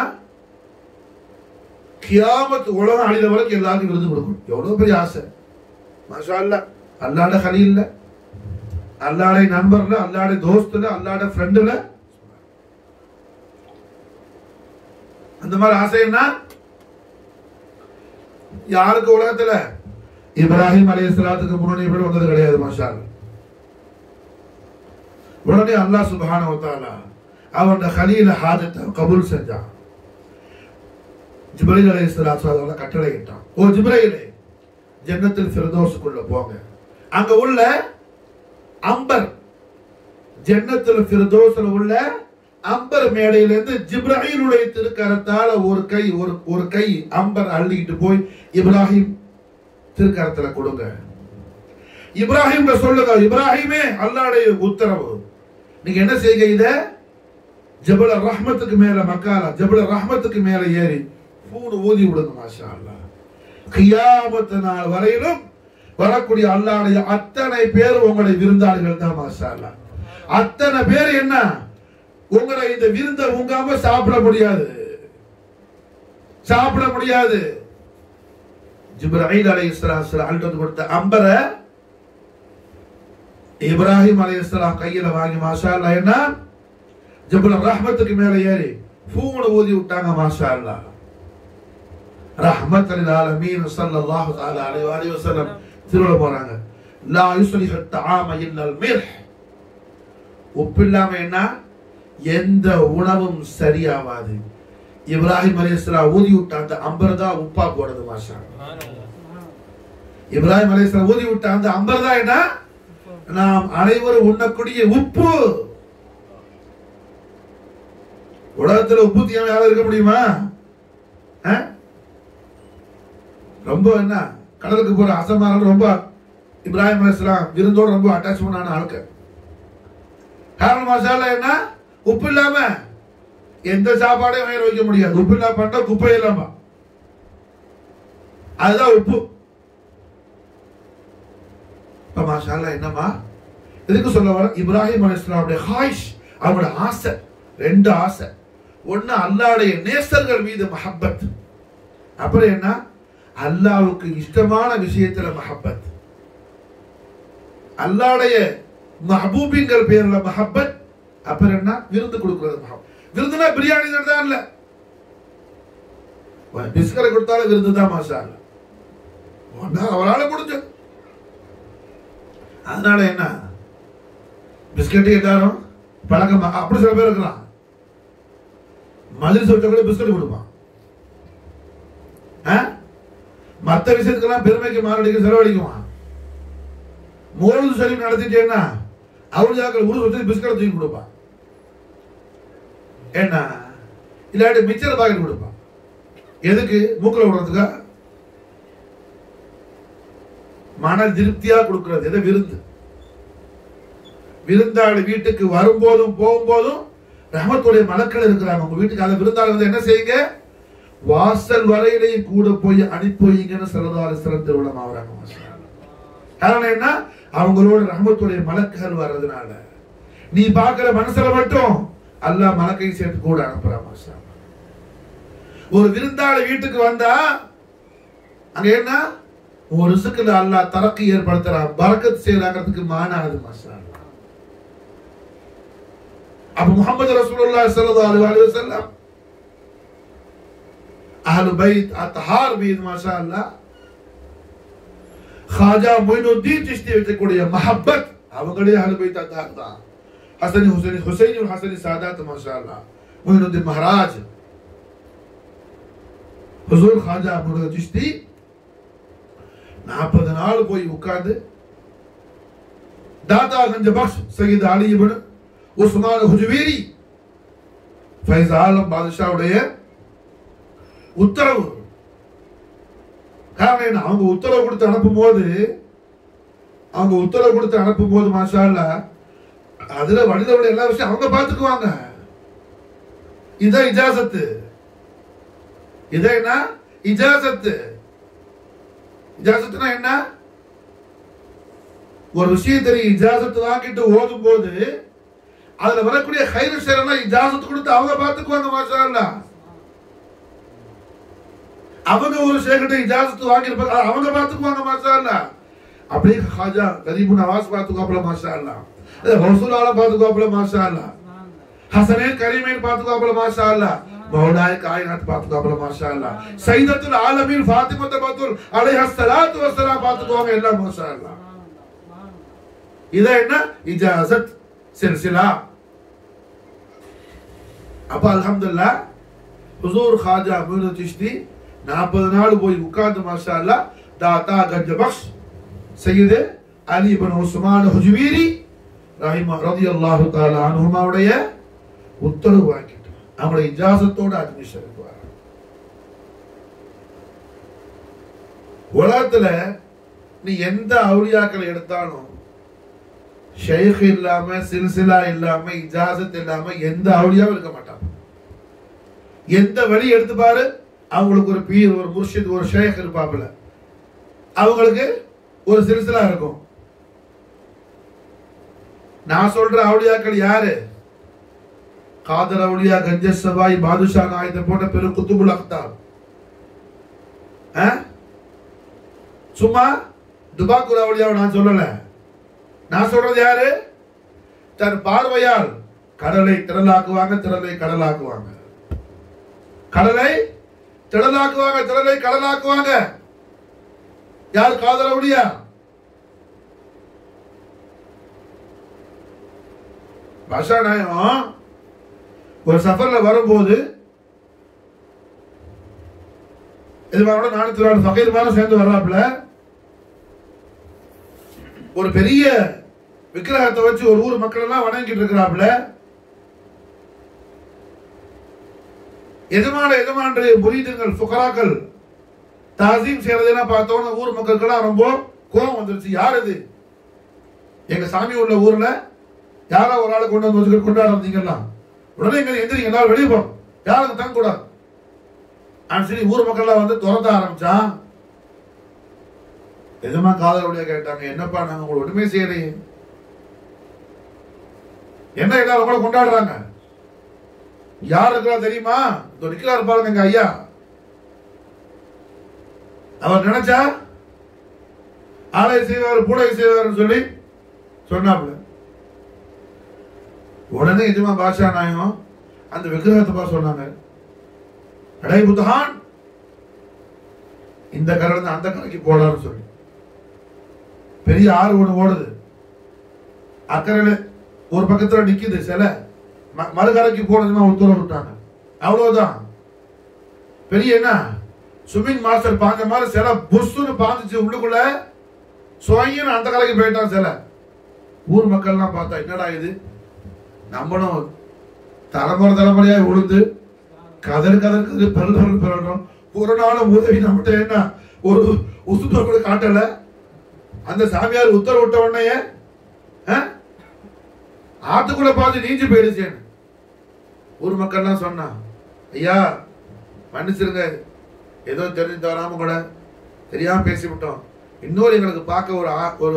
கியாமத் உலகம் அழித வரைக்கும் எல்லாருக்கும் விருது கொடுக்கணும் எவ்வளவு பெரிய ஆசை மாஷா அல்லாஹ் அல்லாட ஹலீல்ல அல்லாட நண்பர்ல அல்லாட தோஸ்துல அல்லாட ஃப்ரெண்டுல அந்த மாதிரி ஆசை என்ன யாருக்கு உலகத்துல இப்ராஹிம் அலைஹிஸ்ஸலாத்துக்கு முன்னாடி இப்படி வந்தது கிடையாது மாஷா அல்லாஹ். உடனே அல்லாஹ் சுப்ஹானஹு வ தஆலா அவனோட ஹலீல ஹாஜத்தை கபூல் செஞ்சான் ஜிப்ரைல் அலைஹிஸ்ஸலாத்து அவர்களை கட்டளையிட்டான் ஓ ஜிப்ரைலே ஜன்னத்தில் ஃபிர்தௌஸுக்குள்ள போங்க அங்க உள்ள அம்பர் ஜன்னத்தில் ஃபிர்தௌஸ்ல உள்ள அம்பர் மேடையிலிருந்து ஜிப்ராஹிமுடைய திருக்கரத்தால ஒரு கை ஒரு ஒரு கை அம்பர் அள்ளிக்கிட்டு போய் இப்ராஹிம் திருக்கரத்துல கொடுங்க இப்ராஹிம் சொல்லுங்க இப்ராஹிமே அல்லாடைய உத்தரவு நீங்க என்ன செய்யுங்க இத ஜபல ரஹ்மத்துக்கு மேல மக்காலா ஜபல ரஹ்மத்துக்கு மேல ஏறி பூணு ஊதி விடுங்க மாஷா அல்லாஹ் கியாமத்து நாள் வரையிலும் வரக்கூடிய அல்லாடைய அத்தனை பேர் உங்களுடைய விருந்தாளிகள் தான் மாஷா அல்லாஹ் அத்தனை பேர் என்ன உங்களை இந்த விருந்த உங்காம சாப்பிட முடியாது சாப்பிட முடியாது ஜிப்ராஹில் அலைஹிஸ்ஸலாம் அல்றது கொடுத்த அம்பரை இப்ராஹிம் அலைஹிஸ்ஸலாம் கையில வாங்கி மாஷா அல்லாஹ் என்ன ஜபுல் ரஹ்மத்துக்கு மேல ஏறி பூனை ஊதி விட்டாங்க மாஷா அல்லாஹ் ரஹ்மத் ஆலமீன் ஸல்லல்லாஹு தஆலா அலைஹி வஸல்லம் வஸல்லம் திருவிழா போறாங்க லா யுஸ்லிஹு தஆம இல்லல் மிர்ஹ் உப்பு இல்லாம என்ன எந்த உணவும் சரியாவாது இப்ராஹிம் அலைஹிஸ்ஸலாம் ஊதி விட்ட அந்த அம்பர் தான் உப்பா போடுது மாஷா இப்ராஹிம் அலைஹிஸ்ஸலாம் ஊதி விட்ட அந்த அம்பர் தான் என்ன நாம் அனைவரும் உண்ணக்கூடிய உப்பு உலகத்துல உப்பு தீயாம யாரும் இருக்க முடியுமா ஆ? ரொம்ப என்ன கடலுக்கு போற அசமான ரொம்ப இப்ராஹிம் அலைஹிஸ்ஸலாம் விருந்தோட ரொம்ப அட்டாச்மெண்டான ஆளுக்கு காரணம் மசாலா என்ன உப்பு இல்லாம எந்த சாப்பாடையும் வயிறு வைக்க முடியாது உப்பு இல்லாம பண்ணா குப்பை இல்லாம அதுதான் உப்பு இப்ப மாஷால்லா என்னம்மா எதுக்கு சொல்ல வர இப்ராஹிம் அலைஹிஸ்ஸலாமுடைய ஹாயிஷ் அவனோட ஆசை ரெண்டு ஆசை ஒண்ணு அல்லாஹ்வுடைய நேசர்கள் மீது மஹப்பத் அப்புறம் என்ன அல்லாஹ்வுக்கு இஷ்டமான விஷயத்துல மஹப்பத் அல்லாஹ்வுடைய மஹபூபிங்கள் பேர்ல மஹப்பத் அப்புறம் என்ன விருந்து கொடுக்கிறது மஹப் விருந்துனா பிரியாணி தான் இல்ல பிஸ்கரை கொடுத்தாலும் விருந்து தான் மாஷா அல்லாஹ். ஒண்ணா அவரால முடிஞ்சது அதனால என்ன பிஸ்கட் எல்லாரும் பழக்கம் அப்படி சில பேர் இருக்கிறான் மதுரை வச்ச கூட பிஸ்கட் கொடுப்பான் ஆ? மத்த விஷயத்துக்கெல்லாம் பெருமைக்கு மாரடிக்க செலவழிக்குவான் மோழுது சொல்லி நடத்திட்டேன்னா அவளுக்கு உரு வச்சு பிஸ்கட் தூக்கி கொடுப்பான் என்ன இல்லாட்டி மிச்சர் பாக்கெட் கொடுப்பான் எதுக்கு மூக்கில் விடுறதுக்கா மன திருப்தியா கொடுக்கிறது எதை விருந்து விருந்தாளி வீட்டுக்கு வரும்போதும் போகும்போதும் ரஹமத்துடைய மலக்கள் இருக்கிறாங்க உங்க வீட்டுக்கு அந்த விருந்தாளி வந்து என்ன செய்யுங்க வாசல் வரையிலேயும் கூட போய் அனுப்பி வைங்கன்னு சிறதால சிறந்த விடம் ஆகுறாங்க காரணம் என்ன அவங்களோட ரஹமத்துடைய மலக்குகள் வர்றதுனால நீ பார்க்கிற மனசுல மட்டும் அல்லாஹ் மலக்கை சேர்த்து கூட அனுப்புறான் மாஷா அல்லாஹ். ஒரு விருந்தாளி வீட்டுக்கு வந்தா அங்க என்ன ஒரு ரிசுக்குல அல்லாஹ் தரக்கு ஏற்படுத்துறான் பரக்கத் செய்யறாங்கிறதுக்கு மானானது மாஷா அல்லாஹ். அப்ப முகமது ரசூலுல்லாஹி ஸல்லல்லாஹு அலைஹி வஸல்லம் அஹ்லு பைத் அத்ஹார் பீத் மாஷா அல்லாஹ் खाजा मोइनुद्दीन चिश्ती வச்சக்கூடிய மஹப்பத் அவங்களே அஹ்லு பைத் அத்ஹார் தான் ஹசன் ஹுசைன் ஹுசைன் और हसन सादात माशाअल्लाह मोइनुद्दीन महाराज हुजूर खाजा मोइनुद्दीन चिश्ती நாற்பது நாள் போய் உட்கார்ந்து தாதா கஞ்ச பக்ஷ் சையத் அலி இப்னு உஸ்மான் ஹுஜ்வீரி ஃபைஸ் ஆலம் பாதுஷாவுடைய உத்தரவு காரணம் என்ன அவங்க உத்தரவு கொடுத்து அனுப்பும் போது அவங்க உத்தரவு கொடுத்து அனுப்பும் போது மாஷா அல்லாஹ், அதுல வழிதோட எல்லா விஷயம் அவங்க பார்த்துக்குவாங்க இதான் இஜாசத்து இதான் என்ன இஜாசத்து இஜாசத்துனா என்ன ஒரு விஷயத்தை நீ இஜாசத்து வாங்கிட்டு ஓதும் போது அதுல வரக்கூடிய ஹைரு ஷெரெல்லாம் இஜாசத்து கொடுத்து அவங்க பார்த்துக்குவாங்க மாஷா அல்லாஹ். அவங்க ஒரு ஷேக்கிட்ட இஜாசத்து வாங்கியிருப்பாங்க அது அவங்க பார்த்துக்குவாங்க மாஷா அல்லாஹ். அப்படியே ஹாஜா கரீபு நவாஸ் பார்த்துக்குவாப்புல மாஷா அல்லாஹ். அது ரசூலால பார்த்துக்குவாப்புல மாஷா அல்லாஹ். ஹசனேன் கரீமேன் பார்த்துக்குவாப்புல மாஷா அல்லாஹ். மௌலாய் காயினாத் பார்த்துக்குவாப்புல மாஷா அல்லாஹ். சையதத்துல் ஆலமீன் ஃபாத்திமத்து பத்துல் அலைஹஸ் ஸலாத்து வஸ்ஸலாம் பார்த்துக்குவாங்க எல்லாம் மாஷா அல்லாஹ். இதான் என்ன இஜாசத் சில்சிலா அப்ப அல்ஹம்துலில்லாஹ் ஹுசூர் खाजा மீனு சிஷ்தி நாற்பது நாள் போய் உட்கார்ந்து மாஷா அல்லாஹ் தாத்தா கஞ்ச பக்ஷ் சையது அலி இப்னு உஸ்மான் ஹுஜ்வீரி ரஹிம ரலியல்லாஹு தஆலா அன்ஹுமாவுடைய உத்தரவு வாங்கிட்டு அவங்களுடைய இஜாசத்தோட அட்மிஷனுக்கு வர உலகத்துல நீ எந்த அவுலியாக்களை எடுத்தாலும் ஷேக் இல்லாம சில்சிலா இல்லாம இஜாசத் இல்லாம எந்த அவுலியாவும் இருக்க மாட்டாங்க எந்த வழி எடுத்து பாரு அவங்களுக்கு ஒரு பீர் ஒரு முர்ஷித் ஒரு ஷேக் இருப்பாப்புல அவங்களுக்கு ஒரு சில்சிலா இருக்கும் நான் சொல்ற அவுலியாக்கள் யாரு காதர் அவுலியா கஞ்ச சபாய் பாதுஷா நாயத்தை போன்ற பெரும் குத்துபுல் அக்தார் ஆ? சும்மா துபாக்குர் அவுலியாவை நான் சொல்லல நான் சொல்றது யாரு தன் பார்வையால் கடலை திரளாக்குவாங்க திரளை கடலாக்குவாங்க கடலை திடலாக்குவாங்க திடலை கடலாக்குவாங்க யார் காதல முடியா பாஷா நாயம் ஒரு சஃபர்ல வரும்போது இது மாதிரி நானூத்தி நாலு ஃபகீர் மாதிரி சேர்ந்து வர்றாப்புல ஒரு பெரிய விக்கிரகத்தை வச்சு ஒரு ஊர் மக்கள் எல்லாம் வணங்கிட்டு இருக்கிறாப்புல எஜமான எஜமான்ற புரியுதுங்கள் புகராக்கள் தாசீம் செய்யறதெல்லாம் பார்த்தோன்னா ஊர் மக்களுக்கெல்லாம் ரொம்ப கோபம் வந்துருச்சு யார் இது எங்க சாமி உள்ள ஊர்ல யாரோ ஒரு ஆளை கொண்டு வந்து வச்சுக்கிட்டு கொண்டாட வந்தீங்கலாம் உடனே எங்க எந்திரிங்க எல்லாரும் வெளியே போம் யாரும் தங்க கூடாது அப்படின்னு சொல்லி ஊர் மக்கள்லாம் வந்து துரத்த ஆரம்பிச்சான் எதுமா காதலுடைய கேட்டாங்க என்னப்பா நாங்க உங்களை ஒண்ணுமே செய்யலையே என்ன எல்லாரும் கூட கொண்டாடுறாங்க யார் இருக்கிறா தெரியுமா இதோ நிக்கிறாரு பாருங்க எங்க ஐயா அவர் நினைச்சா ஆலை செய்வார் பூடை செய்வார்னு சொல்லி சொன்னாப்புல உடனே எஜமா பாஷா நாயகம் அந்த விக்கிரகத்தை பார்த்து சொன்னாங்க அடை புத்தகான் இந்த கரை இருந்து அந்த கரைக்கு போடான்னு சொல்லி பெரிய ஆறு ஒண்ணு ஓடுது அக்கறையில ஒரு பக்கத்துல நிக்குது சிலை ம- மறுகரைக்கு போனதுமா உத்தரவு விட்டாங்க அவ்வளவுதான் பெரிய என்ன சுமின் மாஸ்டர் பாஞ்ச மாதிரி சிலை புஷ்னு பாஞ்சிச்சு உள்ளுக்குள்ள சுவையும் அந்த கரைக்கு போயிட்டான் சிலை ஊர் மக்கள்லாம் பார்த்தா என்னடா இது நம்மளும் தலைமுறை தலைமுறையா உளுந்து கதறு கதறு கதறு பெருள் பெருள் பெறணும் ஒரு நாளும் உதவி நம்மகிட்ட என்ன ஒரு உசுத்த கூட காட்டல அந்த சாமியார் உத்தரவு விட்ட உடனே ஆ? ஆத்துக்குள்ள பார்த்து நீஞ்சு போயிடுச்சேன்னு ஊர் மக்கள்லாம் சொன்னா ஐயா மன்னிச்சிருங்க ஏதோ தெரிஞ்சு தராம கூட தெரியாம பேசிவிட்டோம் இன்னொரு எங்களுக்கு பார்க்க ஒரு ஆ- ஒரு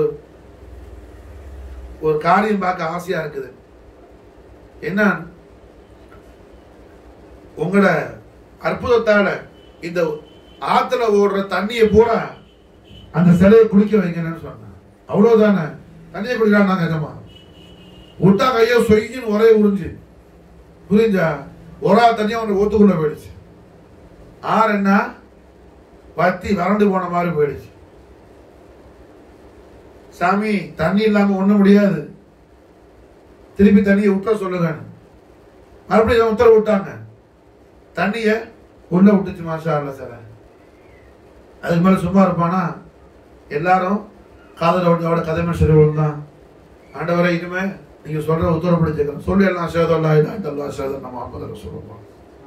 ஒரு காரியம் பார்க்க ஆசையா இருக்குது என்ன உங்களோட அற்புதத்தால இந்த ஆத்துல ஓடுற தண்ணியை பூரா அந்த சிலையை குடிக்க வைங்கன்னு சொன்னான் அவ்வளவுதானே தண்ணியை குடிக்கிறாங்க நிஜமா விட்டா கையோ சொய்யின்னு ஒரே உறிஞ்சு புரிஞ்சா ஒரு ஆள் தண்ணியும் அவனுக்கு ஒத்துக்குள்ள போயிடுச்சு ஆறு என்ன வத்தி வறண்டு போன மாதிரி போயிடுச்சு சாமி தண்ணி இல்லாம ஒண்ணும் முடியாது திருப்பி தண்ணியை விட்டுற சொல்லுங்க மறுபடியும் உத்தரவு விட்டாங்க தண்ணிய உள்ள விட்டுச்சு மாஷா அல்ல சார் அதுக்கு மேல சும்மா இருப்பானா எல்லாரும் காதல அவட கதைமை சரி தான் ஆண்டவரை இனிமே நீங்க சொல்ற உத்தரப்படுத்திக்கிறேன் சொல்லி எல்லாம் சேதல்லா இல்லா சேதம் நம்ம ஐம்பது சொல்லுவோம்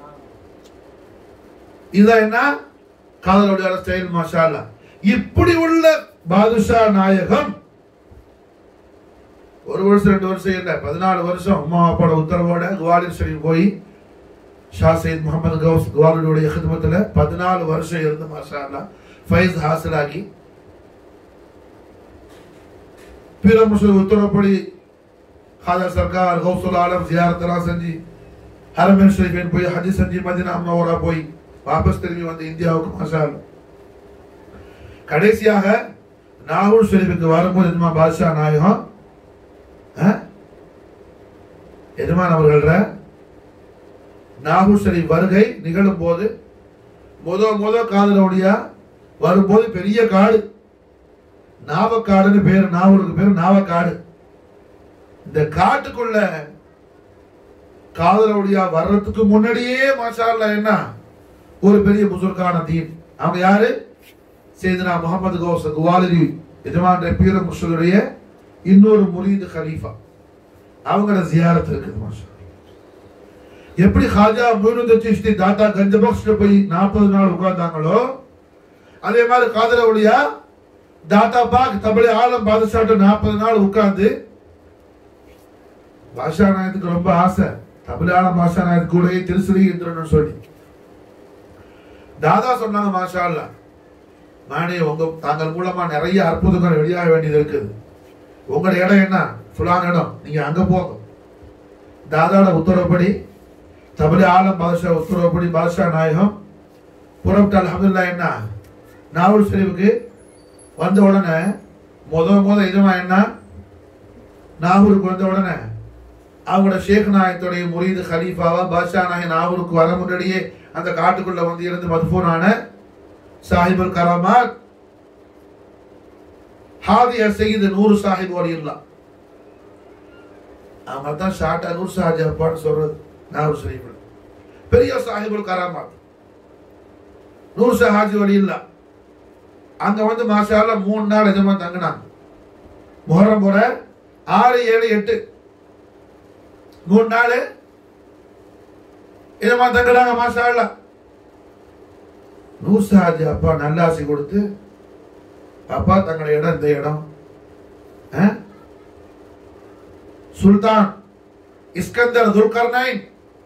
இதுதான் என்ன காதலுடைய ஸ்டைல் மாஷா அல்லா இப்படி உள்ள பாதுஷா நாயகம் ஒரு வருஷம் ரெண்டு வருஷம் இல்ல பதினாலு வருஷம் அம்மா அப்பாவோட உத்தரவோட குவாலியர் ஷரீஃப் போய் ஷா சையத் முகமது கவுஸ் குவாலியருடைய ஹிதமத்துல பதினாலு வருஷம் இருந்து மாஷா அல்லா ஃபைஸ் ஹாசிலாகி பீர முஸ்லிம் உத்தரவுப்படி खाजा सरकार गौसुल आलम जियारत எல்லாம் செஞ்சு ஹரமேன் ஷரீஃபின் போய் ஹஜ் செஞ்சு மதினா அம்மாவோட போய் வாபஸ் திரும்பி வந்து இந்தியாவுக்கு மாஷா அல்லாஹ். கடைசியாக நாகூர் ஷரீஃபுக்கு வரும்போது எதுமா பாதுஷா நாயகம் ஆ? எஜமான் அவர்கள நாகூர் ஷரீஃப் வருகை நிகழும் போது முத முத காதலோடியா வரும்போது பெரிய காடு நாவக்காடுன்னு பேர் நாகூருக்கு பேர் நாவக்காடு இந்த காட்டுக்குள்ள காதலோடியா வர்றதுக்கு முன்னாடியே மாஷா அல்லாஹ் என்ன ஒரு பெரிய புசுர்கான தீன் அவங்க யாரு சேதனா முகமது கௌஸ் குவாலிரி எஜமான பீர முஷலுடைய இன்னொரு முரீது கலீஃபா அவங்களோட ஜியாரத் இருக்குது மாஷா எப்படி ஹாஜா மூணு சிஷ்டி தாத்தா கஞ்சபக்ஷ்ல போய் நாற்பது நாள் உட்கார்ந்தாங்களோ அதே மாதிரி காதலவுடியா தாத்தா பாக் தபளி ஆலம் பாதுஷாட்ட நாற்பது நாள் உட்கார்ந்து பாஷா நாயத்துக்கு ரொம்ப ஆசை தமிழான பாஷா நாயத்து கூடயே திருசிறி இந்திரன் சொல்லி தாதா சொன்னாங்க மாஷா அல்லா நானே உங்க தாங்கள் மூலமா நிறைய அற்புதங்கள் வெளியாக வேண்டியது இருக்குது உங்களோட இடம் என்ன ஃபுல்லான இடம் நீங்க அங்க போங்க தாதாவோட உத்தரவுப்படி தபலி ஆலம் பாதுஷா உத்தரவுப்படி பாதுஷா நாயகம் புறப்பட்டு அல்ஹம்துலில்லா என்ன நாவல் ஷெரீஃபுக்கு வந்த உடனே முத முத இதுமா என்ன நாகூருக்கு வந்த உடனே அவங்களோட ஷேக் நாயத்துடைய முரீது ஹலீஃபாவா பாஷா நாயக் நாகூருக்கு வர முன்னாடியே அந்த காட்டுக்குள்ள வந்து இருந்து மதுபூனான சாஹிபுல் கராமாத் ஹாதி அசைது நூறு சாஹிப் வலியுல்லா அவங்க தான் ஷார்ட்டா நூறு சாஹிப் அப்பான்னு சொல்றது நாகூர் ஷரீஃபில் பெரிய சாஹிபுல் கராமாத் நூறு ஷாஹாஜி வலியுல்லா அங்க வந்து மாஷால மூணு நாள் எஜமா தங்கினாங்க முஹர்ரம் போற ஆறு ஏழு எட்டு மூணு நாள் எஜமா தங்கினாங்க மாஷால நூசாஜி அப்பா நல்லாசி கொடுத்து அப்பா தங்களோட இடம் இந்த இடம் ஆ? சுல்தான் இஸ்கந்தர் துல்கர்னைன்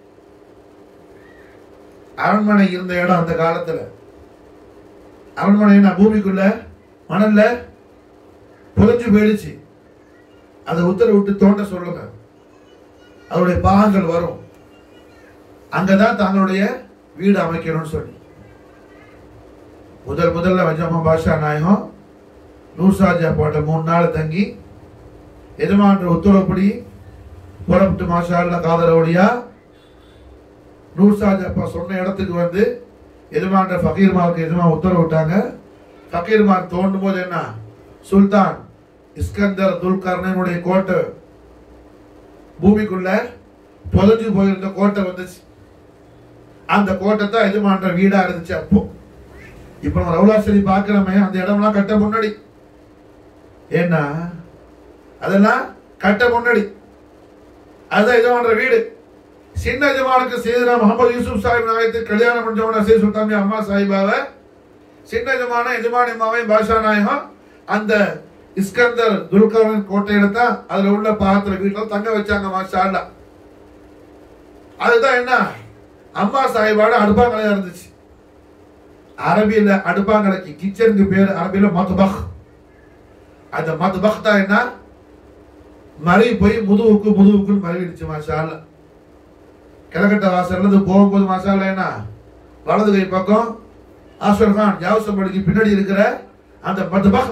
அரண்மனை இருந்த இடம் அந்த காலத்துல அரண்மனை பூமிக்குள்ள மணல்ல புதைஞ்சு போயிடுச்சு அதை உத்தரவு விட்டு தோண்ட சொல்லுங்க அதோடைய பாகங்கள் வரும் அங்கதான் தங்களுடைய வீடு அமைக்கணும்னு சொல்லி முதல் முதல்ல வஜமா பாஷா நாயகம் நூர்சாஜா போட்ட மூணு நாள் தங்கி எஜமான்ற உத்தரவுப்படி புறப்பட்டு மாஷா அல்லா காதலோடியா நூர்சாஜ் அப்பா சொன்ன இடத்துக்கு வந்து எஜமான்ற ஃபகீர்மாவுக்கு எஜமா உத்தரவு விட்டாங்க ஃபகீர்மார் தோண்டும் போது என்ன சுல்தான் இஸ்கந்தர் துல்கர்ணனுடைய கோட்டை பூமிக்குள்ள புதஞ்சு போயிருந்த கோட்டை வந்துச்சு அந்த கோட்டை தான் எஜமான்ற வீடா இருந்துச்சு அப்போ இப்ப நம்ம ரவுலாசரி பாக்குறோமே அந்த இடம்லாம் கட்ட முன்னாடி ஏன்னா அதெல்லாம் கட்ட முன்னாடி அதுதான் எஜமான்ற வீடு சின்ன ஜமானுக்கு செய்தனா முகமது யூசுப் சாஹிப் நாயத்தை கல்யாணம் பண்ணவன சே சுல்தான் அம்மா சாஹிபாவை சின்ன ஜமான எஜமான் இமாவை பாஷா நாயகம் அந்த இஸ்கந்தர் துல்கர்னின் கோட்டையில தான் அதுல உள்ள பாகத்துல வீட்டுல தங்க வச்சாங்க மாஷா அல்லாஹ். அதுதான் என்ன அம்மா சாஹிபாட அடுப்பாங்கலையா இருந்துச்சு அரபியில அடுப்பாங்கலைக்கு கிச்சனுக்கு பேர் அரபியில மத்பக் அந்த மத்பக் தான் என்ன மறை போய் முதுகுக்கு முதுகுக்கு மறைவிடுச்சு மாஷா அல்லாஹ். கிழக்கட்ட வாசல்ல இருந்து போகும்போது மாஷா அல்லாஹ் என்ன வலது கை பக்கம் ஆஸ்வர் கான் ஜாவசம்படிக்கு பின்னாடி இருக்கிற அந்த மத்பக்